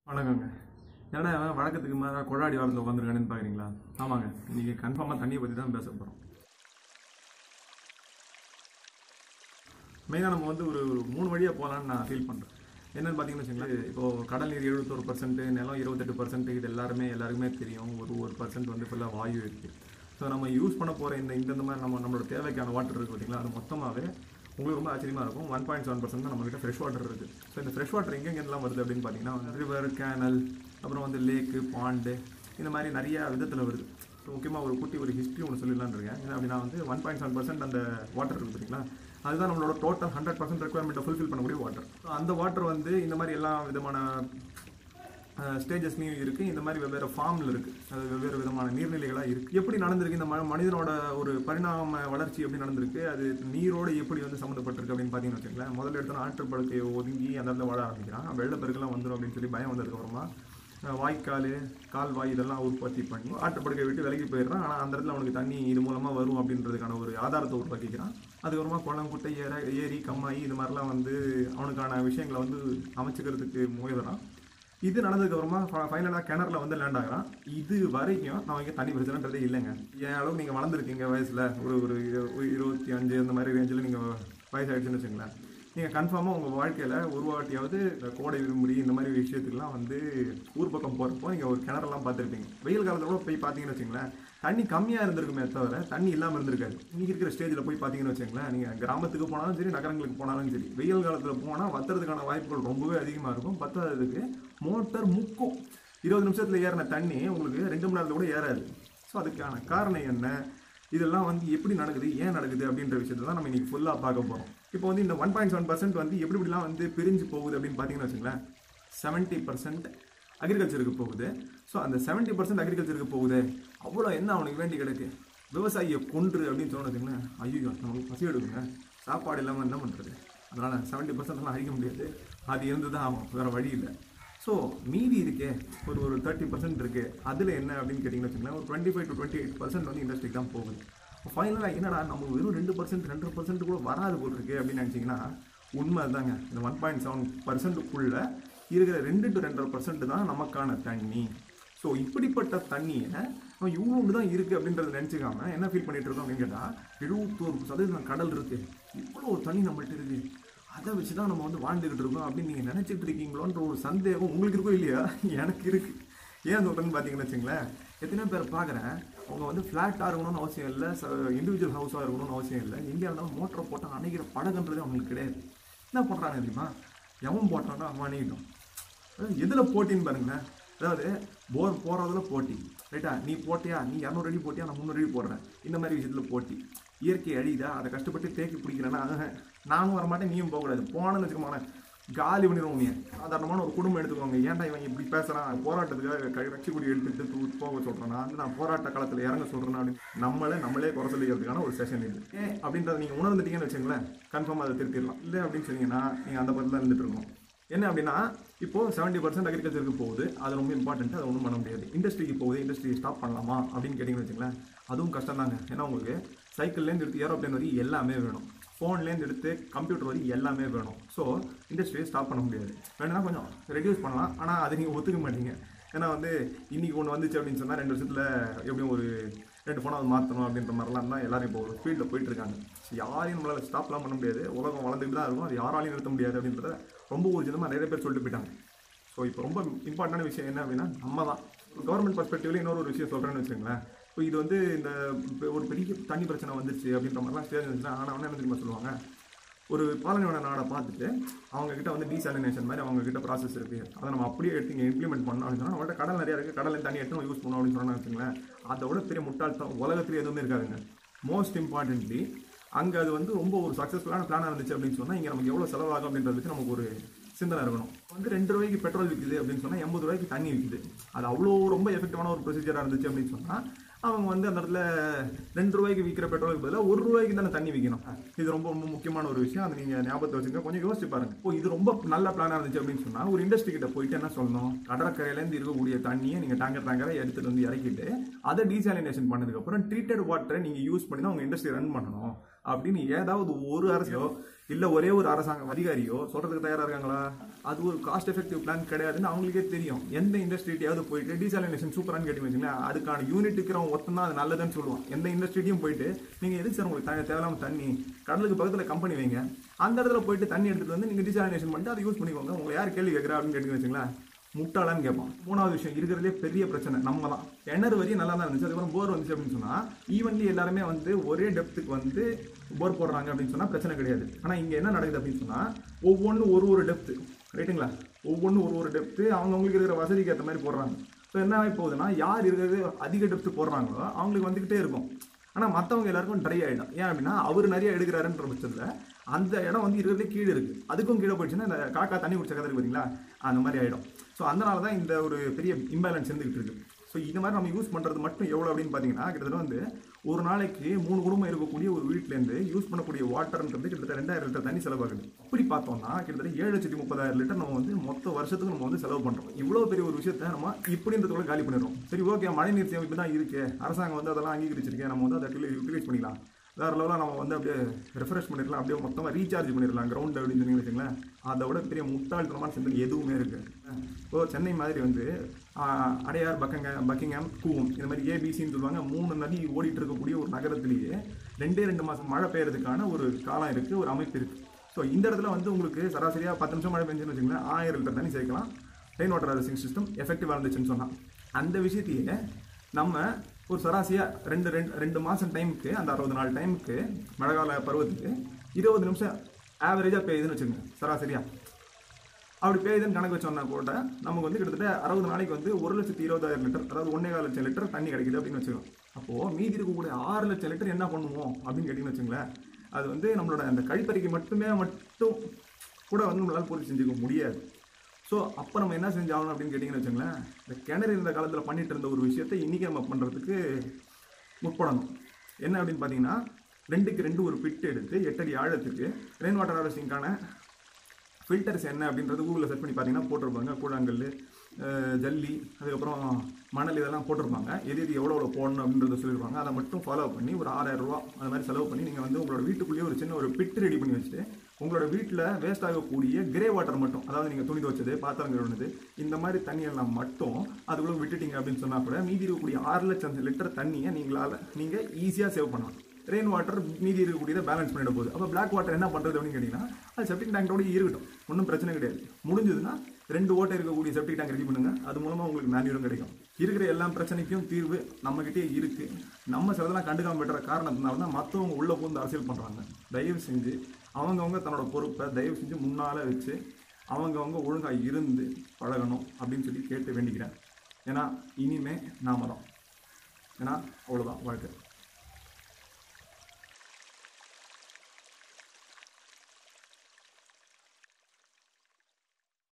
வணக்கங்க ஏன்னா அவன் வழக்கத்துக்கு மேலே கொழாடி வாழ்ந்து உட்காந்துருக்கானு பார்க்குறீங்களா ஆமாங்க இன்னைக்கு கன்ஃபார்மாக தண்ணியை பற்றி தான் பேச போகிறோம் மெயினாக நம்ம வந்து ஒரு ஒரு மூணு வழியாக போகலான்னு நான் ஃபீல் பண்ணுறேன் என்னன்னு பார்த்தீங்கன்னு வச்சுங்களேன் இப்போது கடல் நீர் எழுபத்தொரு பர்சன்ட் நிலம் இருபத்தெட்டு பர்சன்ட் இது எல்லாருமே எல்லாருக்குமே தெரியும் ஒரு ஒரு பர்சன்ட் வந்து ஃபுல்லாக வாயு இருக்குது ஸோ நம்ம யூஸ் பண்ண போகிற இந்த இந்த இந்த மாதிரி நம்ம நம்மளோட தேவைக்கான வாட்டர் இருக்குது பார்த்தீங்களா அது மொத்தமாகவே உங்களுக்கு ரொம்ப ஆச்சரியமாக இருக்கும் ஒன் பாயிண்ட் செவன் பர்சன்ட் தான் நம்மகிட்ட ஃப்ரெஷ் வாட்டர் இருக்குது ஸோ இந்த ஃப்ரெஷ் வாட்டர் எங்கெங்கெல்லாம் வருது அப்படின்னு பார்த்தீங்கன்னா ரிவர் கேனல் அப்புறம் வந்து லேக்கு பாண்டு இந்த மாதிரி நிறைய விதத்தில் வருது ஸோ முக்கியமாக ஒரு குட்டி ஒரு ஹிஸ்ட்ரி ஒன்று சொல்லிடலான்னு இருக்கேன் என்ன அப்படின்னா வந்து ஒன் பாயிண்ட் செவன் பர்சன்ட் அந்த வாட்டர் இருக்குது பார்த்தீங்களா அதுதான் நம்மளோட டோட்டல் ஹண்ட்ரட் பர்சன்ட் ரெக்குவயர்மெண்ட்டை ஃபுல்ஃபில் பண்ணக்கூடிய வாட்டர் அந்த வாட்டர் வந்து இந்த மாதிரி எல்லா விதமான ஸ்டேஜஸ்லையும் இருக்குது இந்த மாதிரி வெவ்வேறு ஃபார்மில் இருக்குது அது வெவ்வேறு விதமான நீர்நிலைகளாக இருக்குது எப்படி நடந்திருக்கு இந்த ம- மனிதனோட ஒரு பரிணாம வளர்ச்சி எப்படி நடந்திருக்கு அது நீரோடு எப்படி வந்து சம்மந்தப்பட்டிருக்கு அப்படின்னு பார்த்தீங்கன்னு வச்சுங்களேன் முதல்ல எடுத்தோன்னா ஆற்றுப்படுக்கையை ஒதுங்கி அந்த இடத்துல வாழ ஆரம்பிக்கிறான் வெள்ளப்பெருக்கெல்லாம் வந்துடும் அப்படின்னு சொல்லி பயம் வந்ததுக்கப்புறமா அஹ், வாய்க்கால் கால்வாய் இதெல்லாம் உற்பத்தி பண்ணி ஆற்றுப்படுக்கை விட்டு விலகி போயிடுறான் ஆனால் அந்த இடத்துல அவனுக்கு தண்ணி இது மூலமாக வரும் அப்படின்றதுக்கான ஒரு ஆதாரத்தை உருவாக்கிக்கிறான் அதுக்கப்புறமா குளம் குட்டை ஏற ஏரி கம்மாயி இது மாதிரிலாம் வந்து அவனுக்கான விஷயங்களை வந்து அமைச்சுக்கிறதுக்கு முயலுறான் இது நடந்ததுக்கு அப்புறமா ஃபைனலாக கிணறுல வந்து லேண்ட் ஆகிறான் இது வரைக்கும் நமக்கு தண்ணி பிரச்சனைன்றதே இல்லைங்க என் அளவுக்கு நீங்கள் வளர்ந்துருக்கீங்க வயசில் ஒரு ஒரு இரு- ஒரு இருபத்தி அஞ்சு அந்த மாதிரி ரேஞ்சில் நீங்கள் வயசாகிடுச்சுன்னு வச்சுங்களேன் நீங்கள் கன்ஃபார்மாக உங்கள் வாழ்க்கையில் ஒரு வாட்டியாவது இந்த கோடை விடுமுறை இந்த மாதிரி விஷயத்துக்குலாம் வந்து ஊர் பக்கம் போகிறப்போ நீங்கள் ஒரு கிணறெல்லாம் பார்த்துருப்பீங்க வெயில் காலத்தில் கூட போய் பார்த்தீங்கன்னு வச்சுங்களேன் தண்ணி கம்மியாக இருந்திருக்குமே தவிர தண்ணி இல்லாமல் இருந்திருக்காது இன்னைக்கு இருக்கிற ஸ்டேஜில் போய் பார்த்தீங்கன்னு வச்சுங்களேன் நீங்கள் கிராமத்துக்கு போனாலும் சரி நகரங்களுக்கு போனாலும் சரி வெயில் காலத்தில் போனால் வத்துறதுக்கான வாய்ப்புகள் ரொம்பவே அதிகமாக இருக்கும் பத்தாததுக்கு மோட்டர் முக்கும் இருபது நிமிஷத்தில் ஏறின தண்ணி உங்களுக்கு ரெண்டு மணி நேரத்தில் கூட ஏறாது ஸோ அதுக்கான காரணம் என்ன இதெல்லாம் வந்து எப்படி நடக்குது ஏன் நடக்குது அப்படின்ற விஷயத்தை தான் நம்ம இன்னைக்கு ஃபுல்லாக பார்க்க போகிறோம் இப்போ வந்து இந்த ஒன் பாயிண்ட் செவன் பர்சன்ட் வந்து எப்படி எப்படிலாம் வந்து பிரிஞ்சு போகுது அப்படின்னு பார்த்தீங்கன்னு வச்சுங்களேன் செவன்ட்டி பர்சன்ட் அக்ரிகல்ச்சருக்கு போகுது ஸோ அந்த செவன்ட்டி பர்சன்ட் அக்ரிகல்ச்சருக்கு போகுது அவ்வளோ என்ன அவனுக்கு வேண்டி கிடக்கு விவசாயியை கொன்று அப்படின்னு சொன்ன வச்சுங்களேன் ஐயோ நமக்கு பசி எடுக்குங்க சாப்பாடு இல்லாமல் என்ன பண்ணுறது அதனால் செவன்ட்டி பர்சன்ட்லாம் அழிக்க முடியாது அது இருந்து தான் ஆகும் வேறு வழி இல்லை ஸோ மீதி இருக்கே ஒரு ஒரு தேர்ட்டி பர்சன்ட் இருக்கு அதில் என்ன அப்படின்னு கேட்டிங்கன்னு வச்சுங்களேன் ஒரு twenty five to twenty eight percent வந்து இண்டஸ்ட்ரிக்கு தான் போகுது ஃபைனலாக என்னடா நம்ம வெறும் ரெண்டு பர்சன்ட் ரெண்டு பர்சன்ட் கூட வராது போல் இருக்கு அப்படின்னு நினச்சிங்கன்னா உண்மை தாங்க இந்த ஒன் பாயிண்ட் செவன் பர்சன்ட்டுக்குள்ள இருக்கிற ரெண்டு டு ரெண்டரை பர்சன்ட் தான் நமக்கான தண்ணி ஸோ இப்படிப்பட்ட தண்ணியை நம்ம இவ்வளோண்டு தான் இருக்குது அப்படின்றத நினச்சிக்காம என்ன ஃபீல் பண்ணிட்டு இருக்கோம் அப்படின்னு கேட்டால் எழுபத்தோரு சதவீதம் கடல் இருக்குது இவ்வளோ தண்ணி நம்மள்ட்ட இருக்குது அதை வச்சு தான் நம்ம வந்து வாழ்ந்துக்கிட்டு இருக்கோம் அப்படின்னு நீங்கள் நினச்சிட்டு இருக்கீங்களோன்ற ஒரு சந்தேகம் உங்களுக்கு இருக்கோ இல்லையா எனக்கு இருக்குது ஏன் சொல்கிறேன்னு பார்த்தீங்கன்னு வச்சுங்களேன் எத்தனை பேர் பார்க்குறேன் அவங்க வந்து ஃப்ளாட்டாக இருக்கணும்னு அவசியம் இல்லை இண்டிவிஜுவல் ஹவுஸாக இருக்கணும்னு அவசியம் இல்லை எங்கேயா இருந்தாலும் மோட்டரை போட்டால் அணைக்கிற படகுன்றது அவங்களுக்கு கிடையாது என்ன பண்ணுறாங்க தெரியுமா எவன் போட்டானோ அவன் அணைக்கிட்டோம் எதில் போட்டின்னு பாருங்களேன் அதாவது போர் போகிறதுல போட்டி ரைட்டா நீ போட்டியா நீ இரநூறு அடி போட்டியா நான் முந்நூறு அடி போடுறேன் இந்த மாதிரி விஷயத்தில் போட்டி இயற்கை அழியுதா அதை கஷ்டப்பட்டு தேக்கி பிடிக்கிறேன்னா ஆஹ், நானும் வரமாட்டேன் நீயும் போகக்கூடாது போனேன்னு வச்சுக்கோங்களேன் காலி பண்ணிடுவோம் நீ சாதாரணமான ஒரு குடும்பம் எடுத்துக்கோங்க ஏன்டா இவன் இப்படி பேசுகிறான் போராட்டத்துக்காக கை கட்சி கொடி எடுத்துட்டு தூ- போக சொல்கிறேன் நான் வந்து நான் போராட்ட காலத்தில் இறங்க சொல்கிறேன் அப்படின்னு நம்மளே நம்மளே குறை சொல்லிக்கிறதுக்கான ஒரு செஷன் இது ஏன் அப்படின்றத நீங்கள் உணர்ந்துட்டீங்கன்னு வச்சுங்களேன் கன்ஃபார்மாக அதை திருத்திடலாம் இல்லை அப்படின்னு சொன்னீங்கன்னா நீங்கள் அந்த பக்கத்தில் இருந்துட்டு இருக்கணும் என்ன அப்படின்னா இப்போ செவன்ட்டி பர்சன்ட் அக்ரிகல்ச்சருக்கு போகுது அது ரொம்ப இம்பார்ட்டன்ட் அதை ஒன்றும் பண்ண முடியாது இண்டஸ்ட்ரிக்கு போகுது இண்டஸ்ட்ரி ஸ்டாப் பண்ணலாமா அப்படின்னு கேட்டிங்கன்னு வச்சுங்களேன் அதுவும் கஷ்டம் தாங்க ஏன்னா உங்களுக்கு சைக்கிள்லேருந்து எடுத்து ஏரோப்ளேன் வரைக்கும் எல்லாமே வேணும் ஃபோன்லேருந்து எடுத்து கம்ப்யூட்டர் வரைக்கும் எல்லாமே வேணும் ஸோ இண்டஸ்ட்ரியை ஸ்டாப் பண்ண முடியாது வேணும்னா கொஞ்சம் ரெடியூஸ் பண்ணலாம் ஆனால் அது நீங்கள் ஒத்துக்க மாட்டீங்க ஏன்னா வந்து இன்னைக்கு ஒன்று வந்துச்சு அப்படின்னு சொன்னால் ரெண்டு வருஷத்தில் எப்படியும் ஒரு ரெண்டு ஃபோனாவது மாற்றணும் அப்படின்ற மாதிரிலாம் தான் எல்லாரும் இப்போ ஒரு ஸ்பீடில் போயிட்டு இருக்காங்க ஸோ யாரையும் நம்மளால் ஸ்டாப்லாம் பண்ண முடியாது உலகம் வளர்ந்துட்டு தான் இருக்கும் அது யாராலையும் நிறுத்த முடியாது அப்படின்றத ரொம்ப ஊர்ஜிதமாக நிறைய பேர் சொல்லிட்டு போயிட்டாங்க ஸோ இப்போ ரொம்ப இம்பார்ட்டண்டான விஷயம் என்ன அப்படின்னா நம்ம தான் கவர்மெண்ட் பர்ஸ்பெக்டிவ்ல இன்னொரு ஒரு விஷயம் சொல்கிறேன்னு வச்சுக்கோங்களேன் இப்போ இது வந்து இந்த இப்ப ஒரு பெரிய தண்ணி பிரச்சனை வந்துருச்சு அப்படின்ற மாதிரிலாம் ஸ்டேஜ் இருந்துச்சுன்னா ஆனால் என்ன தெரியுமா சொல்லுவாங்க ஒரு பாலனையோட நாடை பார்த்துட்டு அவங்க கிட்ட வந்து டீசாலினேஷன் மாதிரி அவங்க கிட்ட ப்ராசஸ் இருக்கு அதை நம்ம அப்படியே எடுத்து இங்கே இம்ப்ளிமெண்ட் பண்ணோம் அப்படின்னு சொன்னா நம்மள்ட்ட கடல் நிறைய இருக்கு கடல்ல தண்ணி எடுத்து நம்ம யூஸ் பண்ணோம் அப்படின்னு சொன்னா வச்சுங்களேன் அதை விட பெரிய முட்டாள்தனம் உலகத்துல எதுவுமே இருக்காதுங்க மோஸ்ட் இம்பார்ட்டன்ட்லி அங்கே அது வந்து ரொம்ப ஒரு சக்ஸஸ்ஃபுல்லான பிளானாக இருந்துச்சு அப்படின்னு சொன்னால் இங்கே நமக்கு எவ்வளோ செலவாகும் அப்படின்றத வச்சு நமக்கு ஒரு சிந்தனை இருக்கணும் வந்து ரெண்டு ரூபாய்க்கு பெட்ரோல் விற்குது அப்படின்னு சொன்னால் எண்பது ரூபாய்க்கு தண்ணி விற்குது அது அவ்வளோ ரொம்ப எஃபெக்டிவான ஒரு ப்ரொசீஜராக இருந்துச்சு அப்படின்னு சொன்னால் அவங்க வந்து அந்த இடத்துல ரெண்டு ரூபாய்க்கு விற்கிற பெட்ரோலுக்கு பதிலாக ஒரு ரூபாய்க்கு தானே தண்ணி விற்கணும் இது ரொம்ப ரொம்ப முக்கியமான ஒரு விஷயம் அதை நீங்கள் ஞாபகத்தை வச்சுங்க கொஞ்சம் யோசிச்சு பாருங்க இப்போ இது ரொம்ப நல்ல பிளானாக இருந்துச்சு அப்படின்னு சொன்னால் ஒரு இண்டஸ்ட்ரி கிட்ட போயிட்டு என்ன சொல்லணும் கடற்கரையிலேருந்து இருக்கக்கூடிய தண்ணியை நீங்கள் டேங்கர் டேங்கரை எடுத்துட்டு வந்து இறக்கிட்டு அதை டீசாலினேஷன் பண்ணதுக்கப்புறம் ட்ரீட்டட் வாட்டரை நீங்கள் யூஸ் பண்ணி தான் உங்கள் இண்டஸ்ட்ரி ரன் பண்ணணும் அப்படின்னு ஏதாவது ஒரு அரசோ இல்ல ஒரே ஒரு அரசாங்க அதிகாரியோ சொல்றதுக்கு தயாரா இருக்காங்களா அது ஒரு காஸ்ட் எஃபெக்டிவ் பிளான் கிடையாதுன்னு அவங்களுக்கே தெரியும் எந்த இண்டஸ்ட்ரியாவது போயிட்டு டீசாலினேஷன் சூப்பரானு கேட்டீங்கன்னு வச்சுங்களேன் அதுக்கான யூனிட் இருக்கிறவங்க ஒருத்தன் தான் அது நல்லதுன்னு சொல்லுவான் எந்த இண்டஸ்ட்ரியும் போயிட்டு நீங்க எதுக்கு சார் உங்களுக்கு தே- தேவையில்லாம தண்ணி கடலுக்கு பக்கத்துல கம்பெனி வைங்க அந்த இடத்துல போயிட்டு தண்ணி எடுத்துட்டு வந்து நீங்க டீசாலினேஷன் பண்ணிட்டு அதை யூஸ் பண்ணிக்கோங்க உங்களை யார் கேள்வி கேட்குறா அப்படின்னு கேட்டீங்கன்னு வச்சுங்களேன் முட்டாளான்னு கேட்பான் மூணாவது விஷயம் இருக்கிறதுலே பெரிய பிரச்சனை நம்ம தான் கிணறு வரையும் நல்லா தான் இருந்துச்சு அதுக்கப்புறம் போர் வந்துச்சு அப்படின்னு சொன்னா ஈவன்லி எல்லாருமே வந்து ஒரே டெப்த்துக்கு வந்து போர் போடுறாங்க அப்படின்னு சொன்னா பிரச்சனை கிடையாது ஆனா இங்க என்ன நடக்குது அப்படின்னு சொன்னா ஒவ்வொன்றும் ஒரு ஒரு டெப்த் ரைட்டுங்களா ஒவ்வொன்றும் ஒரு ஒரு டெப்த்து அவங்கவுங்களுக்கு இருக்கிற வசதிக்கு ஏற்ற மாதிரி போடுறாங்க ஸோ என்ன ஆகி போகுதுன்னா யார் இருக்கிறது அதிக டெப்த் போடுறாங்களோ அவங்களுக்கு வந்துக்கிட்டே இருக்கும் ஆனால் மற்றவங்க எல்லாருக்கும் ட்ரை ஆகிடும் ஏன் அப்படின்னா அவர் நிறைய எடுக்கிறாருன்ற பட்சத்தில் அந்த இடம் வந்து இருக்கிறதே கீழே இருக்கு அதுக்கும் கீழே போயிடுச்சுன்னா இந்த காக்கா தண்ணி குடிச்ச கதை இருக்கு பார்த்தீங்களா அந்த மாதிரி ஆகிடும் ஸோ அதனால தான் இந்த ஒரு பெரிய இம்பேலன்ஸ் இருந்துகிட்டு இருக்கு ஸோ இது மாதிரி நம்ம யூஸ் பண்ணுறது மட்டும் எவ்வளோ அப்படின்னு பார்த்தீங்கன்னா கிட்டத்தட்ட வந்து ஒரு நாளைக்கு மூணு குடும்பம் இருக்கக்கூடிய ஒரு வீட்டிலேருந்து யூஸ் பண்ணக்கூடிய வாட்டர்ன்றது கிட்டத்தட்ட ரெண்டாயிரம் லிட்டர் தண்ணி செலவாகுது அப்படி பார்த்தோம்னா கிட்டத்தட்ட ஏழு லட்சத்தி முப்பதாயிரம் லிட்டர் நம்ம வந்து மொத்த வருஷத்துக்கு நம்ம வந்து செலவு பண்ணுறோம் இவ்வளோ பெரிய ஒரு விஷயத்தை நம்ம இப்படின்றதுக்குள்ள காலி பண்ணிடுறோம் சரி ஓகே மழைநீர் சேமிப்பு தான் இருக்கு அரசாங்கம் வந்து அதெல்லாம் அங்கீகரிச்சிருக்கேன் நம்ம வந்து அதை யூட்டிலைஸ் பண்ணிக்கலாம் வேற லெவலாக நம்ம வந்து அப்படியே ரெஃப்ரெஷ் பண்ணிடலாம் அப்படியே மொத்தமாக ரீசார்ஜ் பண்ணிடலாம் கிரவுண்ட் அப்படின்னு சொன்னீங்கன்னு வச்சுங்களேன் அதை விட பெரிய முட்டாள்தனமான சிந்தனை எதுவுமே இருக்கு இப்போ சென்னை மாதிரி வந்து ஆஹ், அடையார் பக்கங்க பக்கிங்ஹாம் கூவம் இந்த மாதிரி ஏபிசின்னு சொல்லுவாங்க மூணு நதி ஓடிட்டு இருக்கக்கூடிய ஒரு நகரத்திலேயே ரெண்டே ரெண்டு மாதம் மழை பெய்யறதுக்கான ஒரு காலம் இருக்கு ஒரு அமைப்பு இருக்கு ஸோ இந்த இடத்துல வந்து உங்களுக்கு சராசரியாக பத்து நிமிஷம் மழை பெஞ்சுன்னு வச்சுங்களேன் ஆயிரம் லிட்டர் தண்ணி சேர்க்கலாம் ரெயின் வாட்டர் ஹார்வெஸ்டிங் சிஸ்டம் எஃபெக்டிவாக இருந்துச்சுன்னு சொன்னான் அந்த விஷயத்தையே நம்ம ஒரு சராசரியாக ரெண்டு ரெண்டு ரெண்டு மாதம் டைமுக்கு அந்த அறுபது நாள் டைமுக்கு மழைக்கால பருவத்துக்கு இருபது நிமிஷம் ஆவரேஜாக பெய்யுதுன்னு வச்சுக்கோங்க சராசரியாக அப்படி பெய்யுதுன்னு கணக்கு வச்சோம்னா கூட நமக்கு வந்து கிட்டத்தட்ட அறுபது நாளைக்கு வந்து ஒரு லட்சத்தி இருபதாயிரம் லிட்டர் அதாவது ஒன்றே கால் லட்சம் லிட்டர் தண்ணி கிடைக்குது அப்படின்னு வச்சுக்கோங்க அப்போது மீதி இருக்கக்கூடிய ஆறு லட்சம் லிட்டர் என்ன பண்ணுவோம் அப்படின்னு கேட்டிங்கன்னு வச்சுங்களேன் அது வந்து நம்மளோட அந்த கழிப்பறைக்கு மட்டுமே மட்டும் கூட வந்து நம்மளால் பூர்த்தி செஞ்சுக்க முடியாது ஸோ அப்போ நம்ம என்ன செஞ்சாகணும் அப்படின்னு கேட்டிங்கன்னு வச்சுங்களேன் இந்த கிணறு இருந்த காலத்தில் பண்ணிட்டு இருந்த ஒரு விஷயத்தை இன்றைக்கி நம்ம பண்ணுறதுக்கு முற்படணும் என்ன அப்படின்னு பார்த்தீங்கன்னா ரெண்டுக்கு ரெண்டு ஒரு பிட் எடுத்து எட்டடி ஆழத்துக்கு ரெயின் வாட்டர் ஹார்வெஸ்டிங்கான ஃபில்டர்ஸ் என்ன அப்படின்றது கூகுளில் செர்ச் பண்ணி பார்த்தீங்கன்னா போட்டிருப்பாங்க கூழாங்கல் அஹ், ஜல்லி அதுக்கப்புறம் மணல் இதெல்லாம் போட்டிருப்பாங்க எது எது எவ்வளோ எவ்வளோ போடணும் அப்படின்றத சொல்லியிருப்பாங்க அதை மட்டும் ஃபாலோ பண்ணி ஒரு ஆறாயிரம் ரூபா அந்த மாதிரி செலவு பண்ணி நீங்கள் வந்து உங்களோட வீட்டுக்குள்ளேயே ஒரு சின்ன ஒரு பிட் ரெடி பண்ணி வச்சுட்டு உங்களோட வீட்டில் வேஸ்ட் ஆகக்கூடிய கிரே வாட்டர் மட்டும் அதாவது நீங்கள் துணி துவச்சது பாத்திரம் கழுவுனது இந்த மாதிரி தண்ணியெல்லாம் மட்டும் அதுக்குள்ளே விட்டுட்டீங்க அப்படின்னு சொன்னால் கூட மீதி இருக்கக்கூடிய ஆறு லட்சம் லிட்டர் தண்ணியை நீங்களால் நீங்கள் ஈஸியாக சேவ் பண்ணலாம் ரெயின் வாட்டர் மீதி இருக்கக்கூடியதை பேலன்ஸ் பண்ணிட போகுது அப்போ பிளாக் வாட்டர் என்ன பண்ணுறது அப்படின்னு கேட்டிங்கன்னா அது செப்டிக் டேங்கோட இருக்கட்டும் ஒன்றும் பிரச்சனை கிடையாது முடிஞ்சதுன்னா ரெண்டு ஓட்டை இருக்கக்கூடிய செப்டிக் டேங்க் ரெடி பண்ணுங்க அது மூலமாக உங்களுக்கு மேன்யூரும் கிடைக்கும் இருக்கிற எல்லா பிரச்சனைக்கும் தீர்வு நம்மகிட்டயே இருக்கு நம்ம சிலதெல்லாம் கண்டுக்காம விட்டுற காரணத்தினால தான் மற்றவங்க உள்ள பூந்து அரசியல் பண்ணுறாங்க தயவு செஞ்சு அவங்கவங்க தன்னோட பொறுப்பை தயவு செஞ்சு முன்னால் வச்சு அவங்கவங்க ஒழுங்காக இருந்து பழகணும் அப்படின்னு சொல்லி கேட்டு வேண்டிக்கிறேன் ஏன்னா இனிமே நாம தான் ஏன்னா அவ்வளோதான் வாழ்க்கை